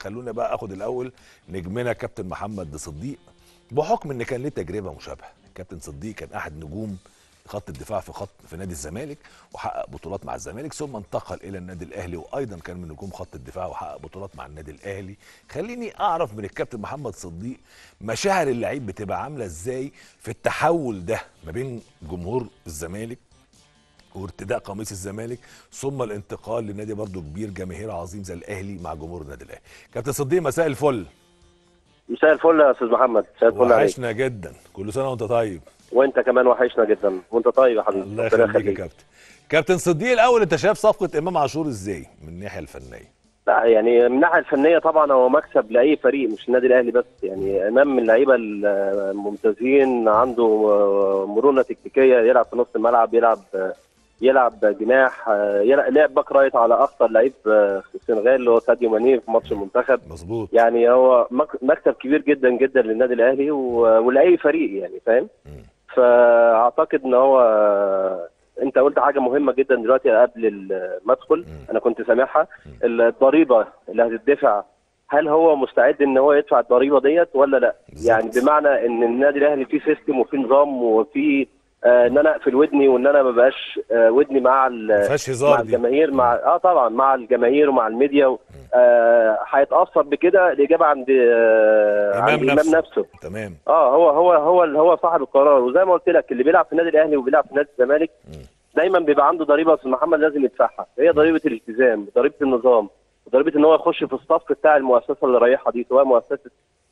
خلونا بقى اخد الاول نجمنا كابتن محمد صديق بحكم ان كان ليه تجربه مشابهه كابتن صديق كان احد نجوم خط الدفاع في خط في نادي الزمالك وحقق بطولات مع الزمالك ثم انتقل الى النادي الاهلي وايضا كان من نجوم خط الدفاع وحقق بطولات مع النادي الاهلي خليني اعرف من الكابتن محمد صديق مشاعر اللعيب بتبقى عامله ازاي في التحول ده ما بين جمهور الزمالك وارتداء قميص الزمالك ثم الانتقال لنادي برضه كبير جماهير عظيم زي الاهلي مع جمهور النادي الاهلي كابتن صديق مساء الفل مساء الفل يا استاذ محمد مساء الفل عليك وحشنا جدا كل سنه وانت طيب وانت كمان وحشنا جدا وانت طيب يا حبيبي الله ربنا يخليك يا كابتن كابتن صديق الاول انت شايف صفقه امام عاشور ازاي من الناحيه الفنيه لا يعني من الناحيه الفنيه طبعا هو مكسب لاي فريق مش النادي الاهلي بس يعني امام من اللعيبه الممتازين عنده مرونه تكتيكيه يلعب في نص الملعب يلعب يلعب جناح يلعب لعب باك رايت على اخطر لعيب في السنغال اللي هو ساديو ماني في ماتش المنتخب مظبوط يعني هو مكسب كبير جدا جدا للنادي الاهلي ولاي فريق يعني فاهم فاعتقد ان هو انت قلت حاجه مهمه جدا دلوقتي قبل ما ادخل انا كنت سامعها الضريبه اللي هتدفع هل هو مستعد ان هو يدفع الضريبه ديت ولا لا بالظبط. يعني بمعنى ان النادي الاهلي فيه سيستم وفيه نظام وفيه آه ان انا اقفل ودني وان انا ما بقاش آه ودني مع ال- ما فيهاش مع هزار دي الجماهير مع اه طبعا مع الجماهير ومع الميديا و- آه هيتاثر بكده الاجابه عند آه إمام عند الامام نفسه. نفسه تمام اه هو هو هو اللي هو صاحب القرار وزي ما قلت لك اللي بيلعب في النادي الاهلي وبيلعب في نادي الزمالك دايما بيبقى عنده ضريبه يا استاذ محمد لازم يدفعها هي ضريبه الالتزام ضريبه النظام ضريبه ان هو يخش في الصف بتاع المؤسسه اللي رايحها دي سواء مؤسسه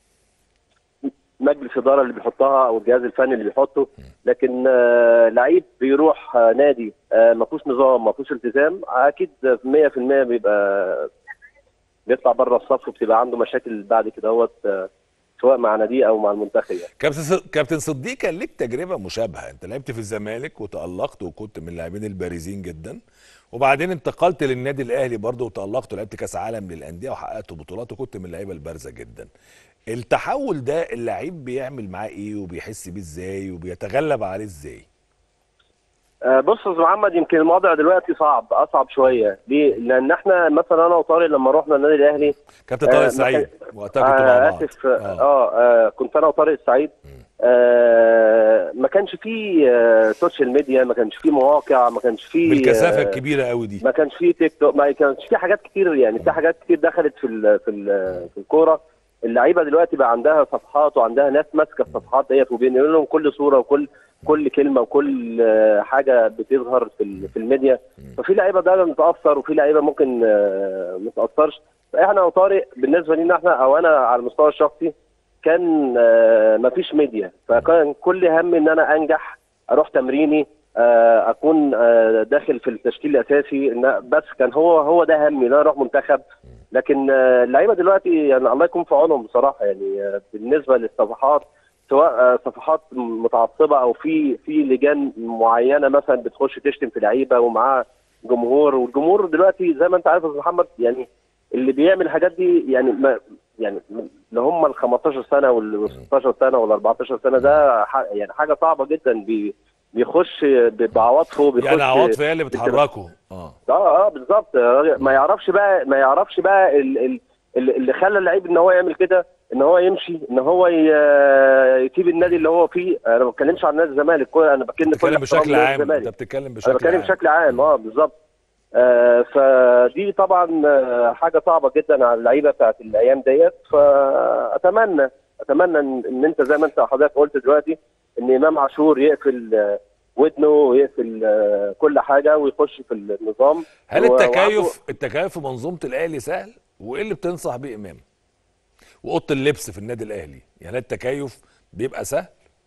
مجلس اداره اللي بيحطها او الجهاز الفني اللي بيحطه لكن آه لعيب بيروح آه نادي آه ما فيهوش نظام ما فيهوش التزام اكيد 100% بيبقى بيطلع بره الصف وبتبقى عنده مشاكل بعد كده هوت آه سواء مع ناديه او مع المنتخب يعني. كابتن ص- كابتن صديق كان ليك تجربه مشابهه انت لعبت في الزمالك وتالقت وكنت من اللاعبين البارزين جدا وبعدين انتقلت للنادي الاهلي برضه وتالقت ولعبت كاس عالم للانديه وحققت بطولات وكنت من اللعيبه البارزه جدا التحول ده اللعيب بيعمل معاه ايه وبيحس بيه ازاي وبيتغلب عليه ازاي آه، بص يا أستاذ محمد يمكن الوضع دلوقتي صعب اصعب شويه ليه؟ لان احنا مثلا انا وطارق لما رحنا النادي الاهلي كابتن آه، طارق ما السعيد كان- وقتها كنت مع آه بعض اسف آه. آه, اه كنت انا وطارق السعيد آه ما كانش فيه آه سوشيال ميديا ما كانش فيه مواقع ما كانش فيه بالكثافه آه الكبيره قوي دي ما كانش فيه تيك توك ما كانش فيه حاجات كتير يعني في حاجات كتير دخلت في ال في ال في الكوره اللعيبه دلوقتي بقى عندها صفحات وعندها ناس ماسكه الصفحات ديت وبينقلوا لهم كل صوره وكل كل كلمه وكل آه، حاجه بتظهر في ال- في الميديا ففي لعيبه ده متاثر وفي لعيبه ممكن آه، ما تاثرش فاحنا وطارق بالنسبه لنا احنا او انا على المستوى الشخصي كان آه، مفيش ميديا فكان كل هم ان انا انجح اروح تمريني آه، اكون آه، داخل في التشكيل الاساسي إن- بس كان هو هو ده همي ان انا اروح منتخب لكن آه، اللعيبه دلوقتي يعني الله يكون في عونهم بصراحه يعني آه، بالنسبه للصفحات سواء آه، صفحات متعصبه او في في لجان معينه مثلا بتخش تشتم في لعيبه ومعاه جمهور والجمهور دلوقتي زي ما انت عارف يا أستاذ محمد يعني اللي بيعمل الحاجات دي يعني ما يعني اللي هم ال 15 سنه وال 16 سنه وال 14 سنه ده ح- يعني حاجه صعبه جدا بي بيخش ب- بعواطفه بيخش يعني عواطف هي اللي بتحركه اه اه اه بالظبط ما يعرفش بقى ما يعرفش بقى ال- ال- ال- اللي خلى اللعيب ان هو يعمل كده ان هو يمشي ان هو ي- يسيب النادي اللي هو فيه انا ما بتكلمش عن نادي الزمالك كل- انا بتكلم بتتكلم كل احترام بشكل نادي عام الزمالك. انت بتتكلم انا بشكل بتكلم عام بشكل عام اه بالظبط آه فدي طبعا آه، حاجه صعبه جدا على اللعيبه بتاعت الايام ديت فاتمنى اتمنى ان إن انت زي ما انت حضرتك قلت دلوقتي ان امام عاشور يقفل آه، ودنه ويقفل آه، كل حاجه ويخش في النظام هل و- التكيف التكيف في منظومه الاهلي سهل وايه اللي بتنصح بيه امام واوضه اللبس في النادي الاهلي يعني هل التكيف بيبقى سهل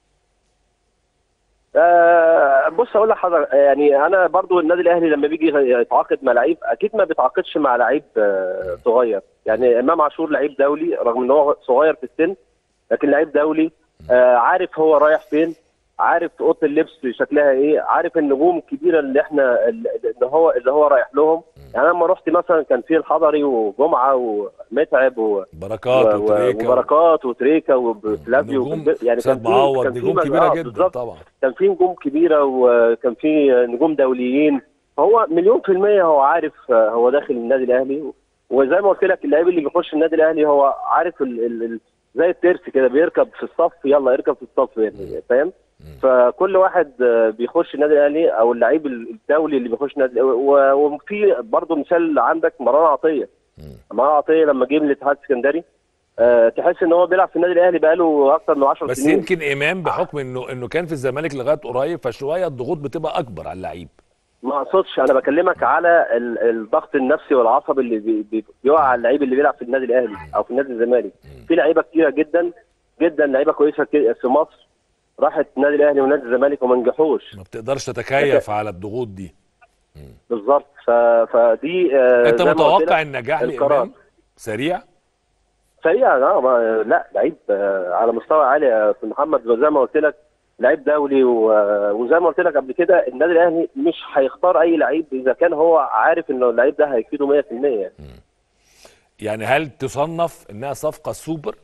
آه بص اقول لحضرتك يعني انا برضو النادي الاهلي لما بيجي يتعاقد مع لعيب اكيد ما بيتعاقدش مع لعيب آه صغير يعني امام عاشور لعيب دولي رغم ان هو صغير في السن لكن لعيب دولي آه عارف هو رايح فين عارف اوضه اللبس شكلها ايه عارف النجوم الكبيره اللي احنا اللي هو اللي هو رايح لهم يعني انا لما رحت مثلا كان في الحضري وجمعه ومتعب و بركات و- وتريكا وبركات وتريكا وفلافيو نجوم يعني سيد في- معوض كان في نجوم مج- كبيره آه، جدا بالظبط. طبعا كان في نجوم كبيره وكان في نجوم دوليين هو مليون في المية هو عارف هو داخل النادي الاهلي وزي ما قلت لك اللعيب اللي بيخش النادي الاهلي هو عارف ال ال ال زي الترس كده بيركب في الصف يلا يركب في الصف يعني فاهم فكل واحد آه، بيخش النادي الاهلي او اللعيب الدولي اللي بيخش النادي و- وفي برضه مثال عندك مروان عطيه مروان عطيه لما جه من الاتحاد السكندري آه، تحس ان هو بيلعب في النادي الاهلي بقاله اكتر من 10 بس سنين يمكن امام بحكم انه انه كان في الزمالك لغايه قريب فشويه الضغوط بتبقى اكبر على اللعيب ما اقصدش انا بكلمك على ال- الضغط النفسي والعصبي اللي بي- بي- بيقع على اللعيب اللي بيلعب في النادي الاهلي او في النادي الزمالك في لعيبه كتيره جدا جدا لعيبه كويسه ك- في مصر راحت النادي الاهلي ونادي الزمالك وما نجحوش ما بتقدرش تتكيف على الضغوط دي بالظبط ف... فدي آه، انت زي ما قلت متوقع لك، النجاح القرار. لامام سريع سريع لا ما لا لعيب آه، على مستوى عالي يا استاذ محمد زي ما قلت لك لعيب دولي و- وزي ما قلت لك قبل كده النادي الاهلي مش هيختار اي لعيب اذا كان هو عارف انه اللعيب ده هيفيده 100% يعني. يعني هل تصنف انها صفقه سوبر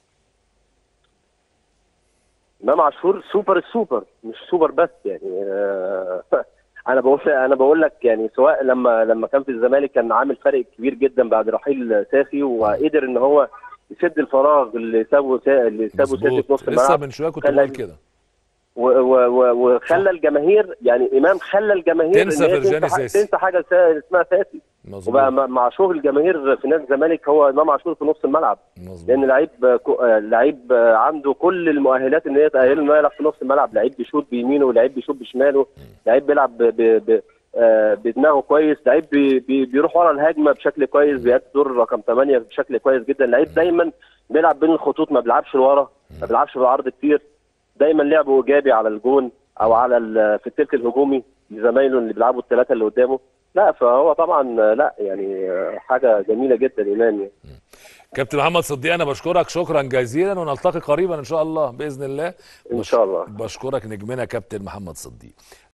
امام عاشور سوبر السوبر مش سوبر بس يعني آه، انا بقول انا بقول لك يعني سواء لما لما كان في الزمالك كان عامل فرق كبير جدا بعد رحيل ساسي وقدر ان هو يسد الفراغ اللي سابه سا... اللي سابه ساسي في مظبوط نص لسه الملعب من شويه كنت كان بقول لعيب- كده و- و- و- وخلى الجماهير يعني امام خلى الجماهير تنسى إن هي فرجاني تنسى ح- ساسي. تنسى حاجه سا- اسمها ساسي مظبوط وبقى مع- مع شوف الجماهير في نادي الزمالك هو امام عاشور في نص الملعب مظبوط لان لعيب كو- آه، لعيب آه، عنده كل المؤهلات ان هي تاهله انه يلعب في نص الملعب لعيب بيشوط بيمينه ولعيب بيشوط بشماله لعيب بيلعب ب- ب- ب- آه، بدماغه كويس لعيب بي بي بيروح ورا الهجمه بشكل كويس بيأدي دور رقم 8 بشكل كويس جدا لعيب دايما بيلعب بين الخطوط ما بيلعبش لورا ما بيلعبش بالعرض كتير دايما لعبه ايجابي على الجون او على ال- في التلت الهجومي لزمايله اللي بيلعبوا الثلاثه اللي قدامه لا فهو طبعا آه، لا يعني آه، حاجه جميله جدا امام يعني كابتن محمد صديق انا بشكرك شكرا جزيلا ونلتقي قريبا ان شاء الله باذن الله ان شاء الله بشكرك نجمنا كابتن محمد صديق